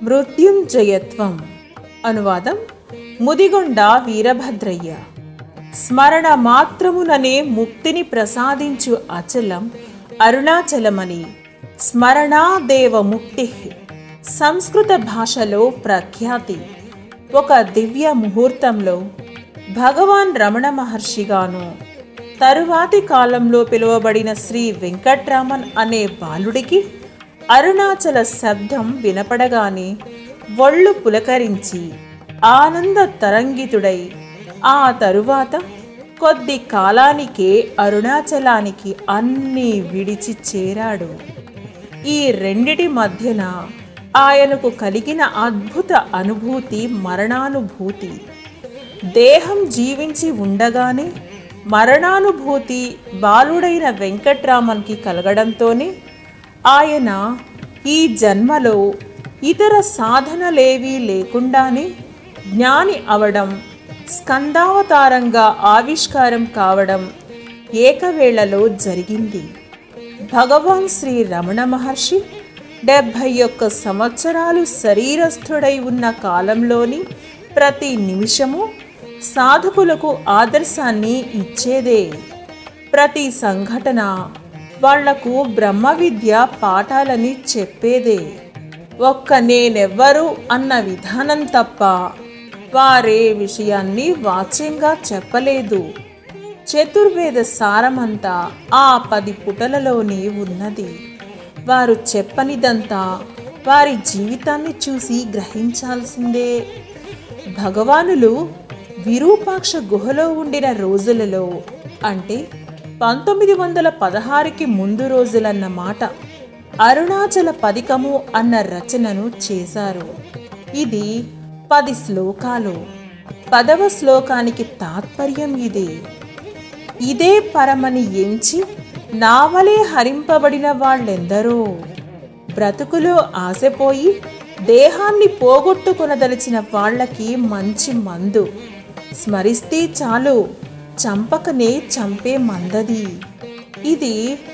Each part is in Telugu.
మృత్యుంజయత్వం అనువాదం ముదిగొండ వీరభద్రయ్య స్మరణ మాత్రముననే ముక్తిని ప్రసాదించు అచలం అరుణాచలమని స్మరణాదేవ ముక్తి సంస్కృత భాషలో ప్రఖ్యాతి ఒక దివ్య ముహూర్తంలో భగవాన్ రమణ మహర్షిగాను తరువాతి కాలంలో పిలువబడిన శ్రీ వెంకట్రామన్ అనే బాలుడికి అరుణాచల శబ్దం వినపడగానే ఒళ్ళు పులకరించి ఆనంద తరంగితుడై ఆ తరువాత కొద్ది కాలానికే అరుణాచలానికి అన్నీ విడిచి చేరాడు ఈ రెండిటి మధ్యన ఆయనకు కలిగిన అద్భుత అనుభూతి మరణానుభూతి దేహం జీవించి ఉండగానే మరణానుభూతి బాలుడైన వెంకట్రామన్కి కలగడంతోనే ఆయన ఈ జన్మలో ఇతర సాధనలేవీ లేకుండానే జ్ఞాని అవడం స్కందావతారంగా ఆవిష్కారం కావడం ఏకవేళలో జరిగింది భగవాన్ శ్రీ రమణ మహర్షి డెబ్భై ఒక్క సంవత్సరాలు శరీరస్థుడై ఉన్న కాలంలోని ప్రతి నిమిషము సాధకులకు ఆదర్శాన్ని ఇచ్చేదే ప్రతి సంఘటన వాళ్లకు బ్రహ్మ విద్య పాఠాలని చెప్పేదే ఒక్క నేనెవ్వరు అన్న విధానం తప్ప వారే విషయాన్ని వాచ్యంగా చెప్పలేదు చతుర్వేద సారమంతా ఆ పది పుటలలోనే ఉన్నది వారు చెప్పనిదంతా వారి జీవితాన్ని చూసి గ్రహించాల్సిందే భగవానులు విరూపాక్ష గుహలో ఉండిన రోజులలో అంటే పంతొమ్మిది వందల పదహారుకి ముందు రోజులన్న మాట అరుణాచల పదికము అన్న రచనను చేశారు ఇది పది శ్లోకాలు పదవ శ్లోకానికి తాత్పర్యం ఇది ఇదే పరమని ఎంచి నావలే హరింపబడిన వాళ్ళెందరో బ్రతుకులో ఆశపోయి దేహాన్ని పోగొట్టుకొనదలిచిన వాళ్ళకి మంచి మందు స్మరిస్తే చాలు చంపకనే చంపే మందది ఇది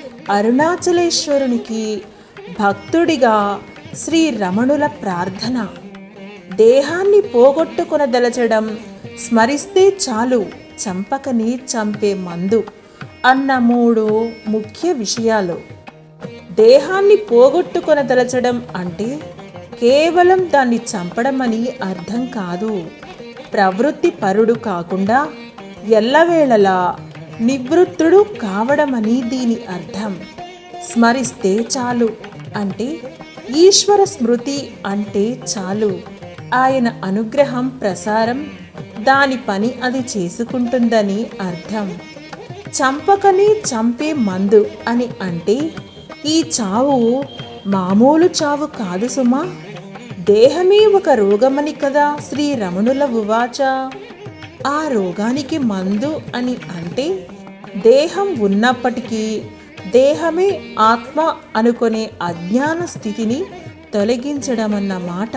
అరుణాచలేశ్వరునికి భక్తుడిగా శ్రీ రమణుల ప్రార్థన దేహాన్ని పోగొట్టుకొనదలచడం స్మరిస్తే చాలు చంపకని చంపే మందు అన్న మూడు ముఖ్య విషయాలు దేహాన్ని పోగొట్టుకొనదలచడం అంటే కేవలం దాన్ని చంపడమని అర్థం కాదు ప్రవృత్తి పరుడు కాకుండా ఎల్లవేళలా నివృత్తుడు కావడమని దీని అర్థం స్మరిస్తే చాలు అంటే ఈశ్వర స్మృతి అంటే చాలు ఆయన అనుగ్రహం ప్రసారం దాని పని అది చేసుకుంటుందని అర్థం చంపకని చంపే మందు అని అంటే ఈ చావు మామూలు చావు కాదు సుమా దేహమే ఒక రోగమని కదా శ్రీ రమణుల ఉవాచ ఆ రోగానికి మందు అని అంటే దేహం ఉన్నప్పటికీ దేహమే ఆత్మ అనుకునే అజ్ఞాన స్థితిని తొలగించడమన్న మాట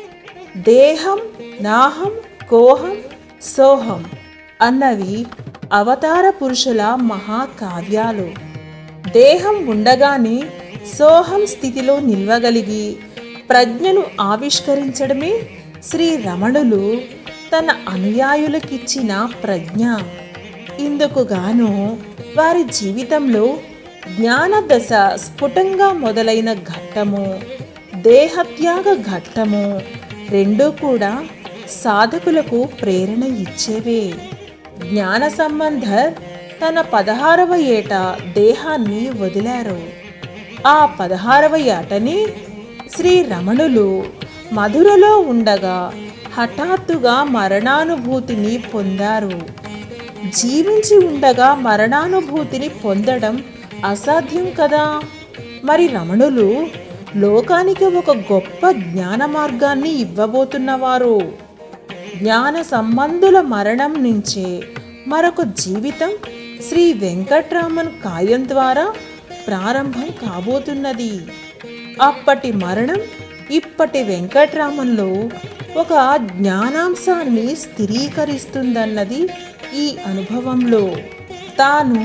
దేహం నాహం కోహం సోహం అన్నవి అవతార పురుషుల మహాకావ్యాలు దేహం ఉండగానే సోహం స్థితిలో నిల్వగలిగి ప్రజ్ఞను ఆవిష్కరించడమే శ్రీ రమణులు తన అనుయాయులకిచ్చిన ప్రజ్ఞ ఇందుకు గాను వారి జీవితంలో జ్ఞానదశ స్ఫుటంగా మొదలైన ఘట్టము దేహత్యాగ ఘట్టము రెండూ కూడా సాధకులకు ప్రేరణ ఇచ్చేవే జ్ఞాన సంబంధర్ తన పదహారవ ఏట దేహాన్ని వదిలారు ఆ పదహారవ ఏటనే శ్రీ రమణులు మధురలో ఉండగా హఠాత్తుగా మరణానుభూతిని పొందారు జీవించి ఉండగా మరణానుభూతిని పొందడం అసాధ్యం కదా మరి రమణులు లోకానికి ఒక గొప్ప జ్ఞాన మార్గాన్ని ఇవ్వబోతున్నవారు జ్ఞాన సంబంధుల మరణం నుంచే మరొక జీవితం శ్రీ వెంకట్రామన్ కాయం ద్వారా ప్రారంభం కాబోతున్నది అప్పటి మరణం ఇప్పటి వెంకట్రామన్లో ఒక జ్ఞానాంశాన్ని స్థిరీకరిస్తుందన్నది ఈ అనుభవంలో తాను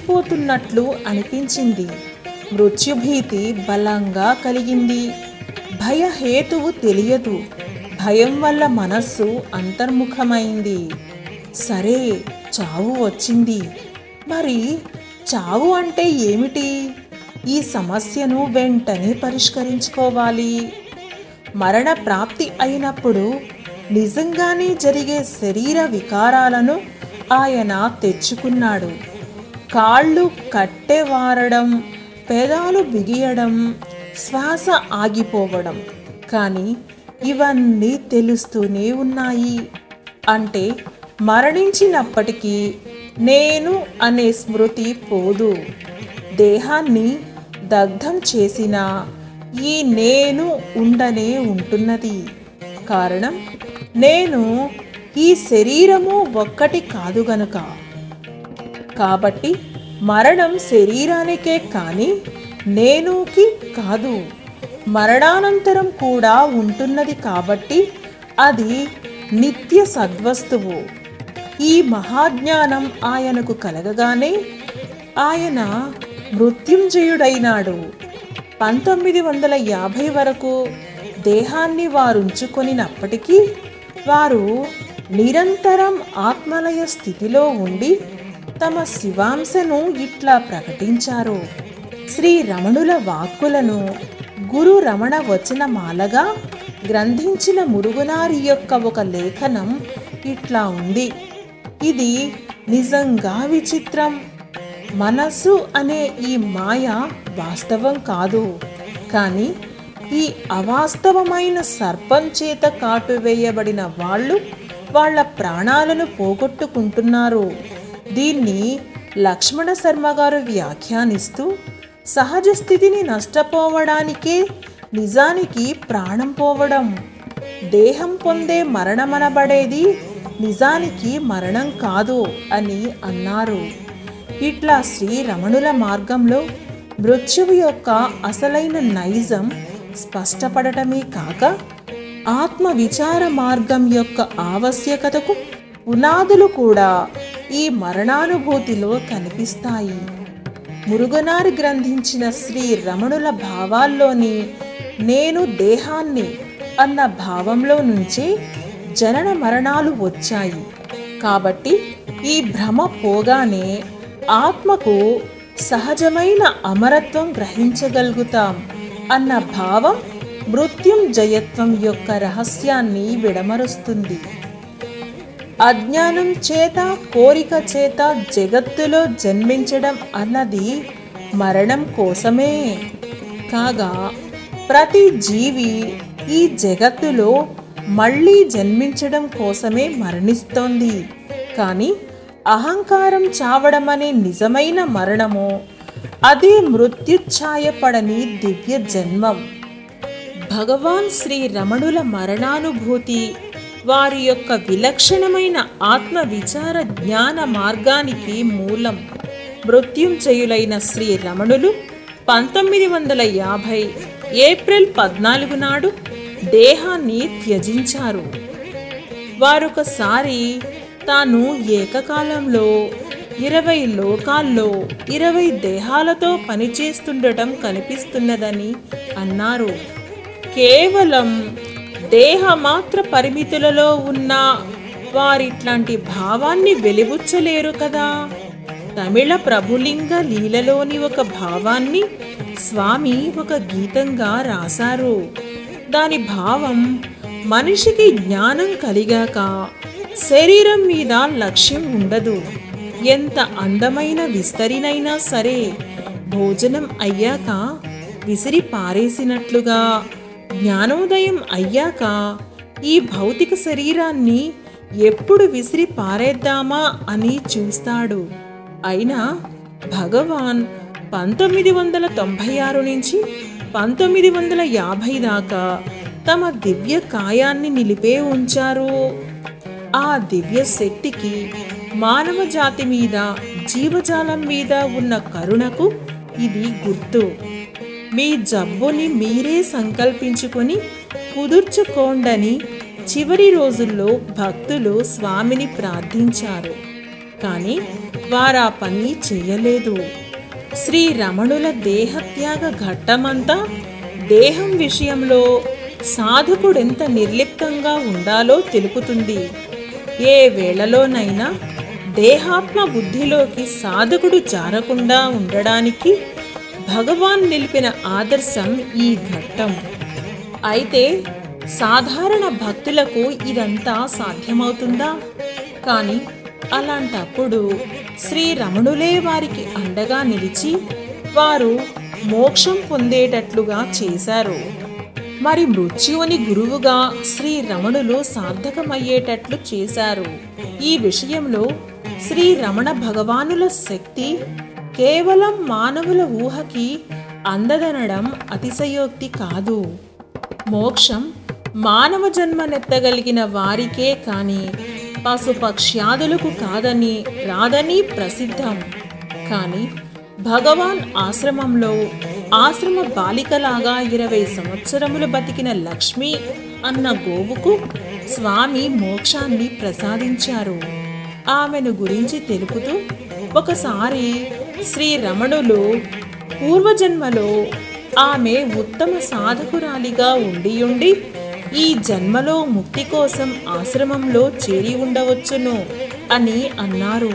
చచ్చిపోతున్నట్లు అనిపించింది మృత్యుభీతి బలంగా కలిగింది భయహేతువు తెలియదు భయం వల్ల మనస్సు అంతర్ముఖమైంది సరే చావు వచ్చింది మరి చావు అంటే ఏమిటి ఈ సమస్యను వెంటనే పరిష్కరించుకోవాలి మరణ ప్రాప్తి అయినప్పుడు నిజంగానే జరిగే శరీర వికారాలను ఆయన తెచ్చుకున్నాడు కాళ్ళు కట్టెవారడం పెదాలు బిగియడం శ్వాస ఆగిపోవడం కానీ ఇవన్నీ తెలుస్తూనే ఉన్నాయి అంటే మరణించినప్పటికీ నేను అనే స్మృతి పోదు దేహాన్ని దగ్ధం చేసిన ఈ నేను ఉండనే ఉంటున్నది కారణం నేను ఈ శరీరము ఒక్కటి కాదు గనుక కాబట్టి మరణం శరీరానికే కానీ నేనుకి కాదు మరణానంతరం కూడా ఉంటున్నది కాబట్టి అది నిత్య సద్వస్తువు ఈ మహాజ్ఞానం ఆయనకు కలగగానే ఆయన మృత్యుంజయుడైనాడు పంతొమ్మిది వందల యాభై వరకు దేహాన్ని వారుంచుకొనినప్పటికీ వారు నిరంతరం ఆత్మలయ స్థితిలో ఉండి తమ శివాంశను ఇట్లా ప్రకటించారు శ్రీ రమణుల వాక్కులను గురు రమణ వచనమాలగా గ్రంథించిన మురుగునారి యొక్క ఒక లేఖనం ఇట్లా ఉంది ఇది నిజంగా విచిత్రం మనస్సు అనే ఈ మాయ వాస్తవం కాదు కానీ ఈ అవాస్తవమైన సర్పం చేత కాటువేయబడిన వాళ్ళు వాళ్ళ ప్రాణాలను పోగొట్టుకుంటున్నారు దీన్ని లక్ష్మణ శర్మ గారు వ్యాఖ్యానిస్తూ సహజ స్థితిని నష్టపోవడానికే నిజానికి ప్రాణం పోవడం దేహం పొందే మరణమనబడేది నిజానికి మరణం కాదు అని అన్నారు ఇట్లా శ్రీ రమణుల మార్గంలో మృత్యువు యొక్క అసలైన నైజం స్పష్టపడటమే కాక ఆత్మ విచార మార్గం యొక్క ఆవశ్యకతకు పునాదులు కూడా ఈ మరణానుభూతిలో కనిపిస్తాయి మురుగునారి గ్రంథించిన శ్రీ రమణుల భావాల్లోని నేను దేహాన్ని అన్న భావంలో నుంచే జనన మరణాలు వచ్చాయి కాబట్టి ఈ భ్రమ పోగానే ఆత్మకు సహజమైన అమరత్వం గ్రహించగలుగుతాం అన్న భావం మృత్యుంజయత్వం యొక్క రహస్యాన్ని విడమరుస్తుంది అజ్ఞానం చేత కోరిక చేత జగత్తులో జన్మించడం అన్నది మరణం కోసమే కాగా ప్రతి జీవి ఈ జగత్తులో మళ్ళీ జన్మించడం కోసమే మరణిస్తోంది కానీ అహంకారం చావడం అనే నిజమైన మరణము అదే మృత్యుఛాయపడని దివ్య జన్మం భగవాన్ శ్రీ రమణుల మరణానుభూతి వారి యొక్క విలక్షణమైన ఆత్మ విచార జ్ఞాన మార్గానికి మూలం మృత్యుంజయులైన శ్రీ రమణులు పంతొమ్మిది వందల యాభై ఏప్రిల్ పద్నాలుగు నాడు దేహాన్ని త్యజించారు వారొకసారి తాను ఏకకాలంలో ఇరవై లోకాల్లో ఇరవై దేహాలతో పనిచేస్తుండటం కనిపిస్తున్నదని అన్నారు కేవలం దేహమాత్ర పరిమితులలో ఉన్న వారిట్లాంటి భావాన్ని వెలిబుచ్చలేరు కదా తమిళ ప్రభులింగ లీలలోని ఒక భావాన్ని స్వామి ఒక గీతంగా రాశారు దాని భావం మనిషికి జ్ఞానం కలిగాక శరీరం మీద లక్ష్యం ఉండదు ఎంత అందమైన విస్తరినైనా సరే భోజనం అయ్యాక విసిరి పారేసినట్లుగా జ్ఞానోదయం అయ్యాక ఈ భౌతిక శరీరాన్ని ఎప్పుడు విసిరి పారేద్దామా అని చూస్తాడు అయినా భగవాన్ పంతొమ్మిది వందల తొంభై ఆరు నుంచి పంతొమ్మిది వందల యాభై దాకా తమ దివ్య కాయాన్ని నిలిపే ఉంచారు ఆ దివ్య శక్తికి మానవ జాతి మీద జీవజాలం మీద ఉన్న కరుణకు ఇది గుర్తు మీ జబ్బుని మీరే సంకల్పించుకొని కుదుర్చుకోండని చివరి రోజుల్లో భక్తులు స్వామిని ప్రార్థించారు కానీ వారా పని చేయలేదు శ్రీ రమణుల దేహత్యాగ ఘట్టమంతా దేహం విషయంలో సాధకుడెంత నిర్లిప్తంగా ఉండాలో తెలుపుతుంది ఏ వేళలోనైనా దేహాత్మ బుద్ధిలోకి సాధకుడు జారకుండా ఉండడానికి భగవాన్ నిలిపిన ఆదర్శం ఈ ఘట్టం అయితే సాధారణ భక్తులకు ఇదంతా సాధ్యమవుతుందా కానీ అలాంటప్పుడు శ్రీ రమణులే వారికి అండగా నిలిచి వారు మోక్షం పొందేటట్లుగా చేశారు మరి మృత్యువుని గురువుగా శ్రీ రమణులు సార్థకమయ్యేటట్లు చేశారు ఈ విషయంలో శ్రీ రమణ భగవానుల శక్తి కేవలం మానవుల ఊహకి అందదనడం అతిశయోక్తి కాదు మోక్షం మానవ జన్మనెత్తగలిగిన వారికే కాని పశుపక్ష్యాదులకు కాదని రాదని ప్రసిద్ధం కానీ భగవాన్ ఆశ్రమంలో ఆశ్రమ బాలికలాగా ఇరవై సంవత్సరములు బతికిన లక్ష్మి అన్న గోవుకు స్వామి మోక్షాన్ని ప్రసాదించారు ఆమెను గురించి తెలుపుతూ ఒకసారి శ్రీ రమణులు పూర్వజన్మలో ఆమె ఉత్తమ సాధకురాలిగా ఉండియుండి ఈ జన్మలో ముక్తి కోసం ఆశ్రమంలో చేరి ఉండవచ్చును అని అన్నారు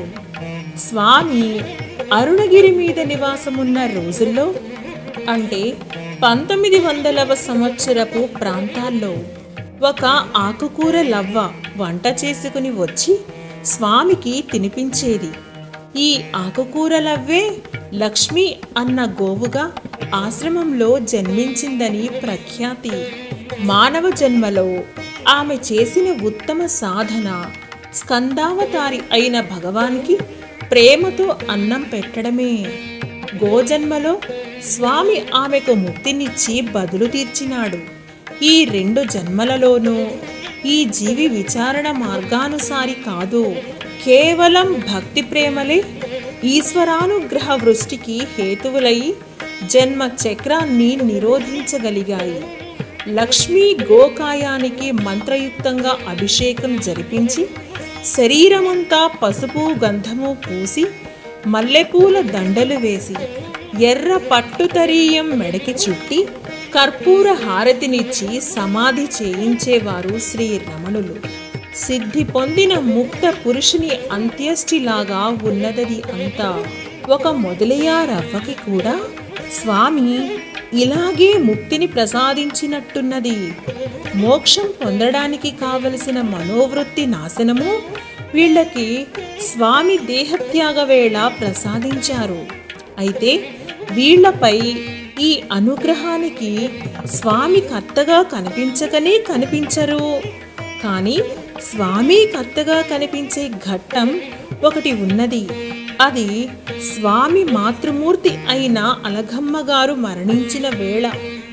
స్వామి అరుణగిరి మీద నివాసమున్న రోజుల్లో అంటే పంతొమ్మిది వందలవ సంవత్సరపు ప్రాంతాల్లో ఒక ఆకుకూర లవ్వ వంట చేసుకుని వచ్చి స్వామికి తినిపించేది ఈ ఆకుకూర లవ్వే లక్ష్మి అన్న గోవుగా ఆశ్రమంలో జన్మించిందని ప్రఖ్యాతి మానవ జన్మలో ఆమె చేసిన ఉత్తమ సాధన స్కందావతారి అయిన భగవానికి ప్రేమతో అన్నం పెట్టడమే గోజన్మలో స్వామి ఆమెకు ముక్తినిచ్చి బదులు తీర్చినాడు ఈ రెండు జన్మలలోనూ ఈ జీవి విచారణ మార్గానుసారి కాదు కేవలం భక్తి ప్రేమలే ఈశ్వరానుగ్రహ వృష్టికి హేతువులై జన్మ చక్రాన్ని నిరోధించగలిగాయి లక్ష్మీ గోకాయానికి మంత్రయుక్తంగా అభిషేకం జరిపించి శరీరమంతా పసుపు గంధము పూసి మల్లెపూల దండలు వేసి ఎర్ర పట్టుతరీయం మెడకి చుట్టి కర్పూర హారతినిచ్చి సమాధి చేయించేవారు శ్రీ రమణులు సిద్ధి పొందిన ముక్త పురుషుని అంత్యష్టిలాగా ఉన్నదది అంతా ఒక మొదలయ్యారవ్వకి కూడా స్వామి ఇలాగే ముక్తిని ప్రసాదించినట్టున్నది మోక్షం పొందడానికి కావలసిన మనోవృత్తి నాశనము వీళ్ళకి స్వామి దేహత్యాగ వేళ ప్రసాదించారు అయితే వీళ్లపై ఈ అనుగ్రహానికి స్వామి కర్తగా కనిపించకనే కనిపించరు కానీ స్వామి కర్తగా కనిపించే ఘట్టం ఒకటి ఉన్నది అది స్వామి మాతృమూర్తి అయిన అలగమ్మ గారు మరణించిన వేళ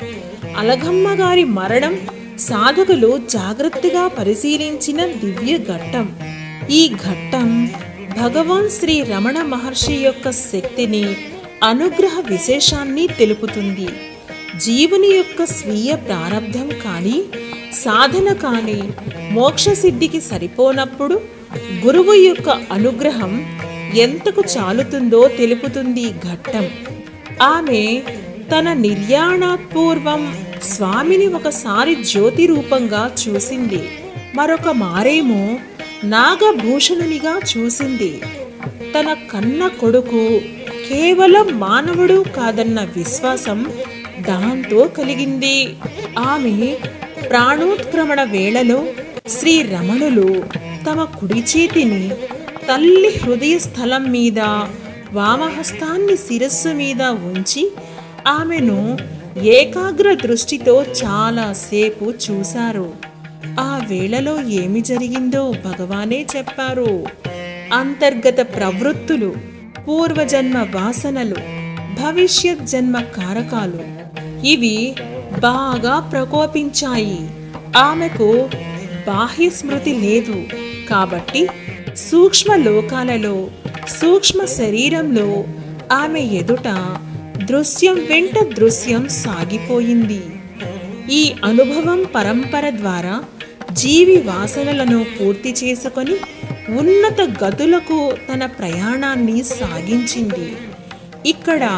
అలగమ్మ గారి మరణం సాధకులు జాగ్రత్తగా పరిశీలించిన దివ్య ఘట్టం ఈ ఘట్టం భగవాన్ శ్రీ రమణ మహర్షి యొక్క శక్తిని అనుగ్రహ విశేషాన్ని తెలుపుతుంది జీవుని యొక్క స్వీయ ప్రారంధం కానీ సాధన కానీ మోక్ష సిద్ధికి సరిపోనప్పుడు గురువు యొక్క అనుగ్రహం ఎంతకు చాలుతుందో తెలుపుతుంది ఈ ఘట్టం ఆమె తన నిర్యాణాత్పూర్వం స్వామిని ఒకసారి జ్యోతి రూపంగా చూసింది మరొక మారేమో నాగభూషణునిగా చూసింది తన కన్న కొడుకు కేవలం మానవుడు కాదన్న విశ్వాసం దాంతో కలిగింది ఆమె ప్రాణోత్క్రమణ వేళలో శ్రీ రమణులు తమ కుడి చేతిని తల్లి హృదయ స్థలం మీద వామహస్తాన్ని శిరస్సు మీద ఉంచి ఆమెను ఏకాగ్ర దృష్టితో చాలాసేపు చూశారు ఆ వేళలో ఏమి జరిగిందో భగవానే చెప్పారు అంతర్గత ప్రవృత్తులు పూర్వజన్మ వాసనలు భవిష్యత్ జన్మ కారకాలు ఇవి బాగా ప్రకోపించాయి ఆమెకు బాహ్య స్మృతి లేదు కాబట్టి సూక్ష్మ లోకాలలో సూక్ష్మ శరీరంలో ఆమె ఎదుట దృశ్యం వెంట దృశ్యం సాగిపోయింది ఈ అనుభవం పరంపర ద్వారా జీవి వాసనలను పూర్తి చేసుకొని ఉన్నత గతులకు తన ప్రయాణాన్ని సాగించింది ఇక్కడ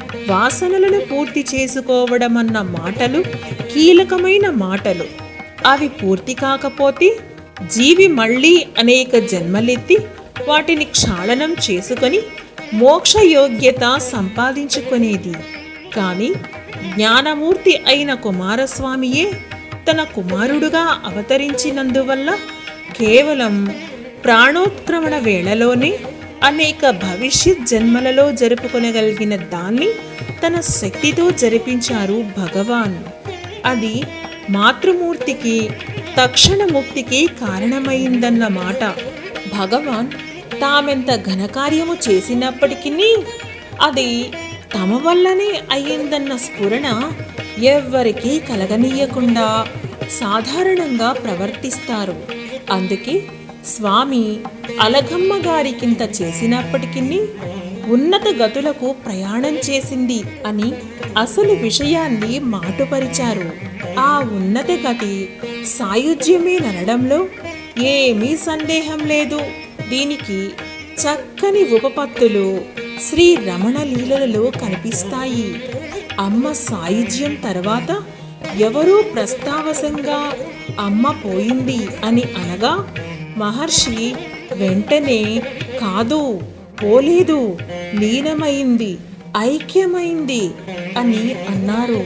వాసనలను పూర్తి చేసుకోవడం అన్న మాటలు కీలకమైన మాటలు అవి పూర్తి కాకపోతే జీవి మళ్ళీ అనేక జన్మలెత్తి వాటిని క్షాళనం చేసుకొని మోక్ష యోగ్యత సంపాదించుకునేది కానీ జ్ఞానమూర్తి అయిన కుమారస్వామియే తన కుమారుడుగా అవతరించినందువల్ల కేవలం ప్రాణోత్క్రమణ వేళలోనే అనేక భవిష్యత్ జన్మలలో జరుపుకొనగలిగిన దాన్ని తన శక్తితో జరిపించారు భగవాన్ అది మాతృమూర్తికి తక్షణ ముక్తికి కారణమైందన్న మాట భగవాన్ తామెంత ఘనకార్యము చేసినప్పటికీ అది తమ వల్లనే అయ్యిందన్న స్ఫురణ ఎవ్వరికీ కలగనీయకుండా సాధారణంగా ప్రవర్తిస్తారు అందుకే స్వామి అలగమ్మ గారికింత చేసినప్పటికీ ఉన్నత గతులకు ప్రయాణం చేసింది అని అసలు విషయాన్ని మాటుపరిచారు ఆ ఉన్నత గతి సాయుధ్యమే ననడంలో ఏమీ సందేహం లేదు దీనికి చక్కని ఉపపత్తులు శ్రీ రమణ లీలలలో కనిపిస్తాయి అమ్మ సాయుధ్యం తర్వాత ఎవరో ప్రస్తావసంగా అమ్మ పోయింది అని అనగా మహర్షి వెంటనే కాదు పోలేదు లీనమైంది ఐక్యమైంది అని అన్నారు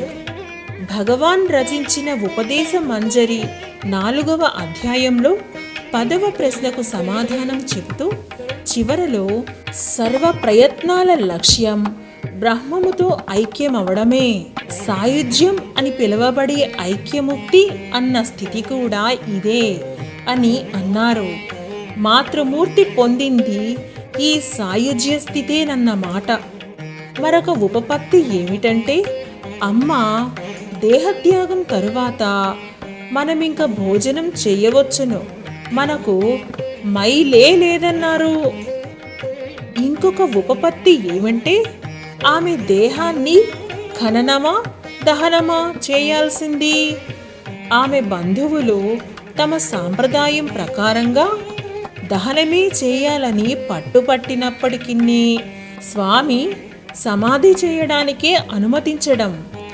భగవాన్ రచించిన ఉపదేశ మంజరి నాలుగవ అధ్యాయంలో పదవ ప్రశ్నకు సమాధానం చెబుతూ చివరలో సర్వ ప్రయత్నాల లక్ష్యం బ్రహ్మముతో ఐక్యమవడమే సాయుధ్యం అని పిలువబడే ఐక్యముక్తి అన్న స్థితి కూడా ఇదే అని అన్నారు మాతృమూర్తి పొందింది ఈ సాయుజ్య స్థితేనన్న మాట మరొక ఉపపత్తి ఏమిటంటే అమ్మ దేహత్యాగం తరువాత మనమింక భోజనం చేయవచ్చును మనకు మైలే లేదన్నారు ఇంకొక ఉపపత్తి ఏమంటే ఆమె దేహాన్ని ఖననమా దహనమా చేయాల్సింది ఆమె బంధువులు తమ సాంప్రదాయం ప్రకారంగా దహనమే చేయాలని పట్టుపట్టినప్పటికీ స్వామి సమాధి చేయడానికే అనుమతించడం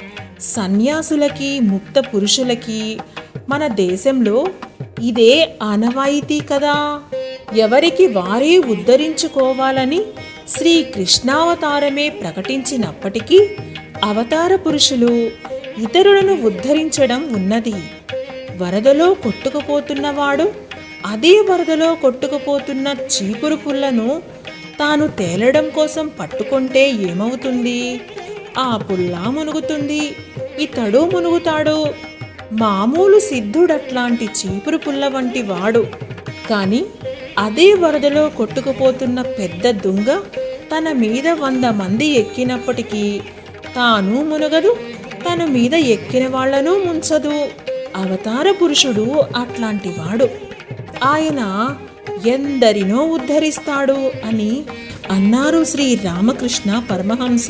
సన్యాసులకి ముక్త పురుషులకి మన దేశంలో ఇదే ఆనవాయితీ కదా ఎవరికి వారే ఉద్ధరించుకోవాలని శ్రీ కృష్ణావతారమే ప్రకటించినప్పటికీ అవతార పురుషులు ఇతరులను ఉద్ధరించడం ఉన్నది వరదలో కొట్టుకుపోతున్నవాడు అదే వరదలో కొట్టుకుపోతున్న చీపురు పుల్లను తాను తేలడం కోసం పట్టుకుంటే ఏమవుతుంది ఆ పుల్లా మునుగుతుంది ఇతడు మునుగుతాడు మామూలు సిద్ధుడట్లాంటి చీపురు పుల్ల వంటి వాడు కానీ అదే వరదలో కొట్టుకుపోతున్న పెద్ద దుంగ తన మీద వంద మంది ఎక్కినప్పటికీ తాను మునగదు తన మీద ఎక్కిన వాళ్లను ముంచదు అవతార పురుషుడు అట్లాంటి వాడు ఆయన ఎందరినో ఉద్ధరిస్తాడు అని అన్నారు శ్రీ రామకృష్ణ పరమహంస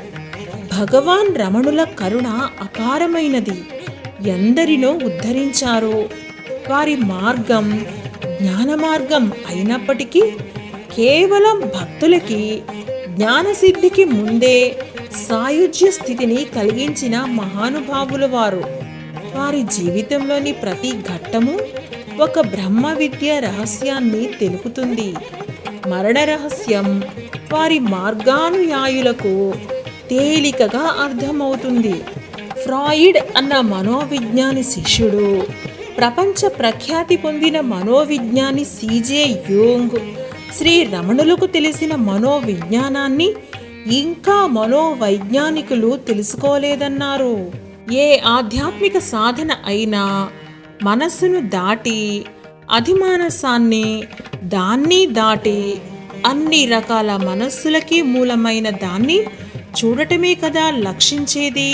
భగవాన్ రమణుల కరుణ అపారమైనది ఎందరినో ఉద్ధరించారో వారి మార్గం జ్ఞాన మార్గం అయినప్పటికీ కేవలం భక్తులకి జ్ఞానసిద్ధికి ముందే సాయుజ్య స్థితిని కలిగించిన మహానుభావుల వారు వారి జీవితంలోని ప్రతి ఘట్టము ఒక బ్రహ్మ విద్య రహస్యాన్ని తెలుపుతుంది మరణ రహస్యం వారి మార్గానుయాయులకు తేలికగా అర్థమవుతుంది ఫ్రాయిడ్ అన్న మనోవిజ్ఞాని శిష్యుడు ప్రపంచ ప్రఖ్యాతి పొందిన మనోవిజ్ఞాని సిజే యోంగ్ శ్రీ రమణులకు తెలిసిన మనోవిజ్ఞానాన్ని ఇంకా మనోవైజ్ఞానికులు తెలుసుకోలేదన్నారు ఏ ఆధ్యాత్మిక సాధన అయినా మనస్సును దాటి అధిమానసాన్ని దాన్ని దాటి అన్ని రకాల మనస్సులకి మూలమైన దాన్ని చూడటమే కదా లక్షించేది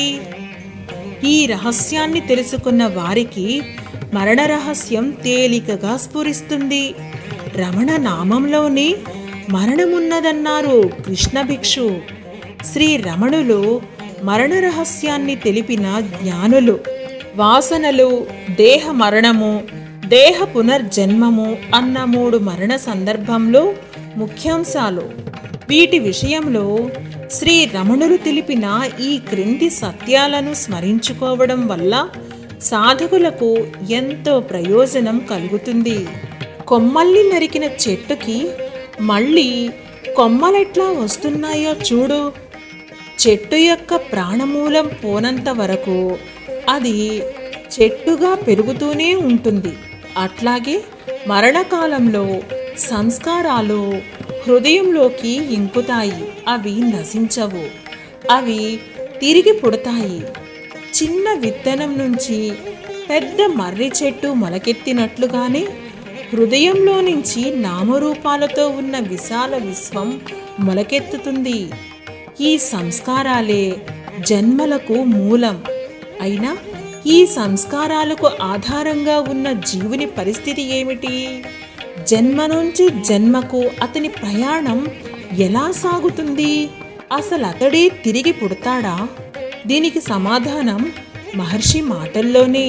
ఈ రహస్యాన్ని తెలుసుకున్న వారికి మరణ రహస్యం తేలికగా స్ఫురిస్తుంది రమణ నామంలోనే మరణమున్నదన్నారు కృష్ణ భిక్షు శ్రీ రమణులు మరణ రహస్యాన్ని తెలిపిన జ్ఞానులు వాసనలు దేహ మరణము దేహ పునర్జన్మము అన్న మూడు మరణ సందర్భంలో ముఖ్యాంశాలు వీటి విషయంలో శ్రీ రమణులు తెలిపిన ఈ క్రింది సత్యాలను స్మరించుకోవడం వల్ల సాధకులకు ఎంతో ప్రయోజనం కలుగుతుంది కొమ్మల్ని నరికిన చెట్టుకి మళ్ళీ కొమ్మలెట్లా వస్తున్నాయో చూడు చెట్టు యొక్క ప్రాణమూలం పోనంత వరకు అది చెట్టుగా పెరుగుతూనే ఉంటుంది అట్లాగే మరణకాలంలో సంస్కారాలు హృదయంలోకి ఇంకుతాయి అవి నశించవు అవి తిరిగి పుడతాయి చిన్న విత్తనం నుంచి పెద్ద మర్రి చెట్టు మొలకెత్తినట్లుగానే హృదయంలో నుంచి నామరూపాలతో ఉన్న విశాల విశ్వం మొలకెత్తుతుంది ఈ సంస్కారాలే జన్మలకు మూలం అయినా ఈ సంస్కారాలకు ఆధారంగా ఉన్న జీవుని పరిస్థితి ఏమిటి జన్మ నుంచి జన్మకు అతని ప్రయాణం ఎలా సాగుతుంది అసలు అతడే తిరిగి పుడతాడా దీనికి సమాధానం మహర్షి మాటల్లోనే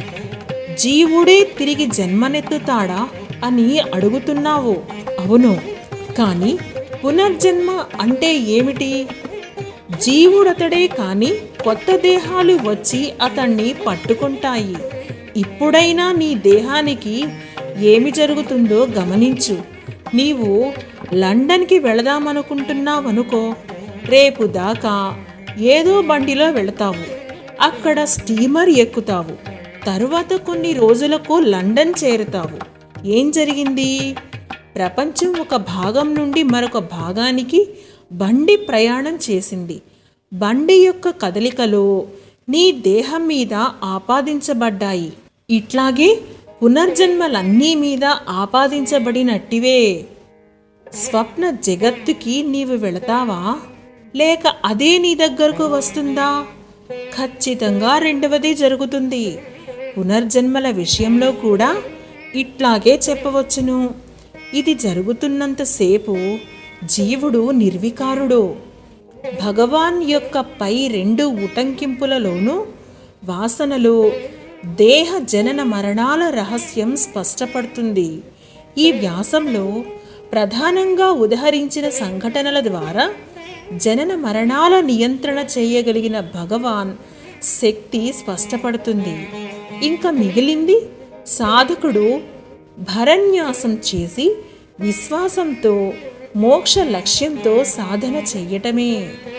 జీవుడే తిరిగి జన్మనెత్తుతాడా అని అడుగుతున్నావు అవును కానీ పునర్జన్మ అంటే ఏమిటి జీవుడతడే కాని కొత్త దేహాలు వచ్చి అతన్ని పట్టుకుంటాయి ఇప్పుడైనా నీ దేహానికి ఏమి జరుగుతుందో గమనించు నీవు లండన్కి వెళదామనుకుంటున్నావనుకో రేపు దాకా ఏదో బండిలో వెళతావు అక్కడ స్టీమర్ ఎక్కుతావు తరువాత కొన్ని రోజులకు లండన్ చేరుతావు ఏం జరిగింది ప్రపంచం ఒక భాగం నుండి మరొక భాగానికి బండి ప్రయాణం చేసింది బండి యొక్క కదలికలు నీ దేహం మీద ఆపాదించబడ్డాయి ఇట్లాగే పునర్జన్మలన్నీ మీద ఆపాదించబడినట్టివే స్వప్న జగత్తుకి నీవు వెళతావా లేక అదే నీ దగ్గరకు వస్తుందా ఖచ్చితంగా రెండవది జరుగుతుంది పునర్జన్మల విషయంలో కూడా ఇట్లాగే చెప్పవచ్చును ఇది జరుగుతున్నంతసేపు జీవుడు నిర్వికారుడు భగవాన్ యొక్క పై రెండు ఉటంకింపులలోనూ వాసనలు దేహ జనన మరణాల రహస్యం స్పష్టపడుతుంది ఈ వ్యాసంలో ప్రధానంగా ఉదహరించిన సంఘటనల ద్వారా జనన మరణాల నియంత్రణ చేయగలిగిన భగవాన్ శక్తి స్పష్టపడుతుంది ఇంకా మిగిలింది సాధకుడు భరన్యాసం చేసి విశ్వాసంతో మోక్ష లక్ష్యంతో సాధన చెయ్యటమే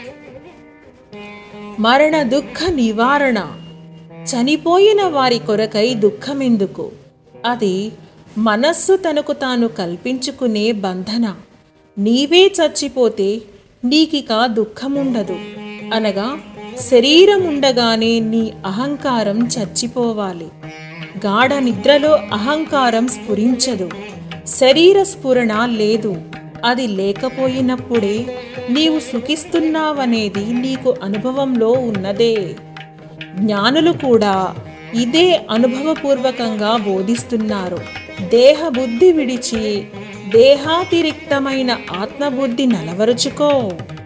మరణ దుఃఖ నివారణ చనిపోయిన వారి కొరకై దుఃఖమెందుకు అది మనస్సు తనకు తాను కల్పించుకునే బంధన నీవే చచ్చిపోతే నీకిక దుఃఖముండదు అనగా శరీరం ఉండగానే నీ అహంకారం చచ్చిపోవాలి గాఢ నిద్రలో అహంకారం స్ఫురించదు శరీర స్ఫురణ లేదు అది లేకపోయినప్పుడే నీవు సుఖిస్తున్నావనేది నీకు అనుభవంలో ఉన్నదే జ్ఞానులు కూడా ఇదే అనుభవపూర్వకంగా బోధిస్తున్నారు దేహ బుద్ధి విడిచి దేహాతిరిక్తమైన ఆత్మబుద్ధి నలవరుచుకో